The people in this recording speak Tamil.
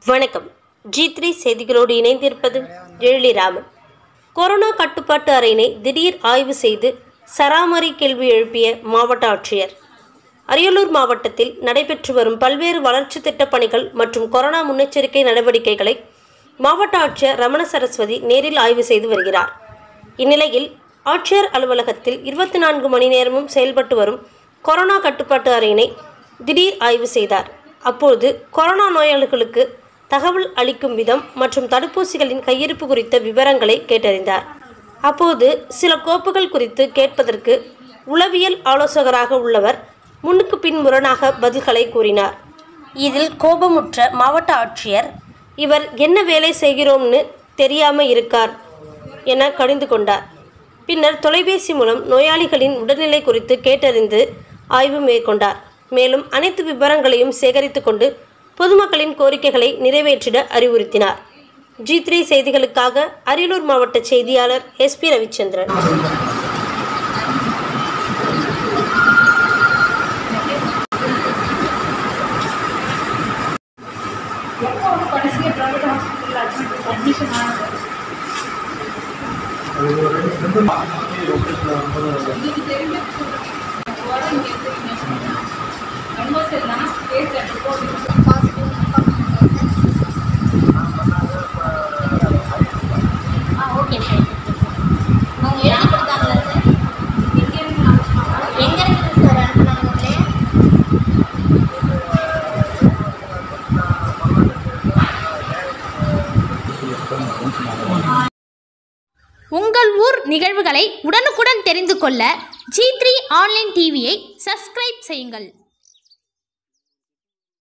வணக்கம் ஜி த்ரீ செய்திகளோடு இணைந்திருப்பது எழிலிராமன் கொரோனா கட்டுப்பாட்டு அறையினை திடீர் ஆய்வு செய்து சராமரி கேள்வி எழுப்பிய மாவட்ட ஆட்சியர் அரியலூர் மாவட்டத்தில் நடைபெற்று வரும் பல்வேறு வளர்ச்சி திட்டப் பணிகள் மற்றும் கொரோனா முன்னெச்சரிக்கை நடவடிக்கைகளை மாவட்ட ஆட்சியர் ரமண சரஸ்வதி நேரில் ஆய்வு செய்து வருகிறார் இந்நிலையில் ஆட்சியர் அலுவலகத்தில் இருபத்தி நான்கு மணி நேரமும் செயல்பட்டு வரும் கொரோனா கட்டுப்பாட்டு அறையினை திடீர் ஆய்வு செய்தார் அப்போது கொரோனா நோயாளிகளுக்கு தகவல் அளிக்கும் விதம் மற்றும் தடுப்பூசிகளின் கையிருப்பு குறித்த விவரங்களை கேட்டறிந்தார் அப்போது சில கோப்புகள் குறித்து கேட்பதற்கு உளவியல் ஆலோசகராக உள்ளவர் முன்னுக்கு பின் முரணாக பதில்களை கூறினார் இதில் கோபமுற்ற மாவட்ட ஆட்சியர் இவர் என்ன வேலை செய்கிறோம்னு தெரியாம இருக்கார் என கடிந்து கொண்டார் பின்னர் தொலைபேசி மூலம் நோயாளிகளின் உடல்நிலை குறித்து கேட்டறிந்து ஆய்வு மேற்கொண்டார் மேலும் அனைத்து விவரங்களையும் சேகரித்து கொண்டு பொதுமக்களின் கோரிக்கைகளை நிறைவேற்றிட அறிவுறுத்தினார் ஜி த்ரீ செய்திகளுக்காக அரியலூர் மாவட்ட செய்தியாளர் எஸ்பி ரவிச்சந்திரன் எப்போ வந்து கடைசியாக ப்ரைவேட் ஹாஸ்பிட்டலில் அட்மிட் அட்மிஷன் ஆனது இதுக்கு தெரிஞ்ச வர இங்கே இருக்கிறீங்க ஆல்மோஸ்ட் லாஸ்ட் டேட் ஆ ஓகே சார் அவங்க எழுதி கொடுத்தாங்களா சார் எங்கே இருந்து அனுப்பிச்சாங்க எங்கே இருக்குது சார் அனுப்புனாங்க உங்களே உங்கள் ஊர் நிகழ்வுகளை உடனுக்குடன் தெரிந்து கொள்ள ஜி த்ரீ ஆன்லைன் டிவியை சப்ஸ்கிரைப் செய்யுங்கள்